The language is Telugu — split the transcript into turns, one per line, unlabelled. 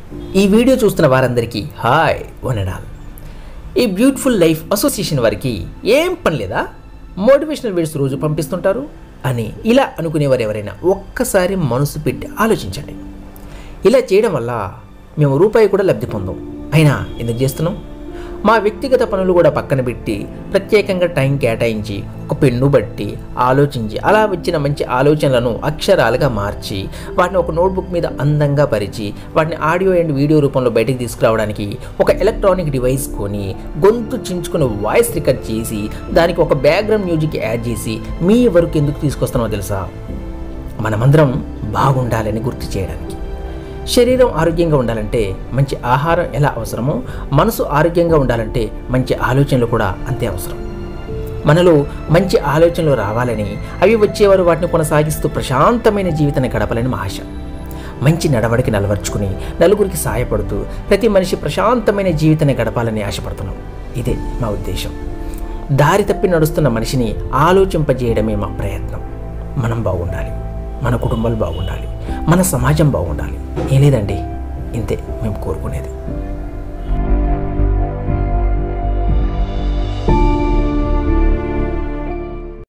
ఈ వీడియో చూస్తున్న వారందరికీ హాయ్ వనడాల్ ఈ బ్యూటిఫుల్ లైఫ్ అసోసియేషన్ వారికి ఏం పని లేదా మోటివేషనల్ వీడియోస్ రోజు పంపిస్తుంటారు అని ఇలా అనుకునేవారు ఎవరైనా ఒక్కసారి మనసు పెట్టి ఆలోచించండి ఇలా చేయడం వల్ల మేము రూపాయి కూడా లబ్ధి పొందాం అయినా ఎందుకు చేస్తున్నాం మా వ్యక్తిగత పనులు కూడా పక్కన పెట్టి ప్రత్యేకంగా టైం కేటాయించి ఒక పెన్ను బట్టి ఆలోచించి అలా వచ్చిన మంచి ఆలోచనలను అక్షరాలుగా మార్చి వాటిని ఒక నోట్బుక్ మీద అందంగా పరిచి వాటిని ఆడియో అండ్ వీడియో రూపంలో బయటికి తీసుకురావడానికి ఒక ఎలక్ట్రానిక్ డివైస్ కొని గొంతు చించుకుని వాయిస్ రికార్డ్ చేసి దానికి ఒక బ్యాక్గ్రౌండ్ మ్యూజిక్ యాడ్ చేసి మీ వరకు ఎందుకు తీసుకొస్తానో తెలుసా మనమందరం బాగుండాలని గుర్తు చేయడానికి శరీరం ఆరోగ్యంగా ఉండాలంటే మంచి ఆహారం ఎలా అవసరమో మనసు ఆరోగ్యంగా ఉండాలంటే మంచి ఆలోచనలు కూడా అంతే అవసరం మనలో మంచి ఆలోచనలు రావాలని అవి వచ్చేవారు వాటిని కొనసాగిస్తూ ప్రశాంతమైన జీవితాన్ని గడపాలని మా ఆశ మంచి నడవడికి నలవర్చుకుని నలుగురికి సాయపడుతూ ప్రతి మనిషి ప్రశాంతమైన జీవితాన్ని గడపాలని ఆశపడుతున్నాం ఇదే మా ఉద్దేశం దారి తప్పి నడుస్తున్న మనిషిని ఆలోచింపజేయడమే మా ప్రయత్నం మనం బాగుండాలి మన కుటుంబాలు బాగుండాలి మన సమాజం బాగుండాలి ఏం లేదండి ఇంతే మేము కోరుకునేది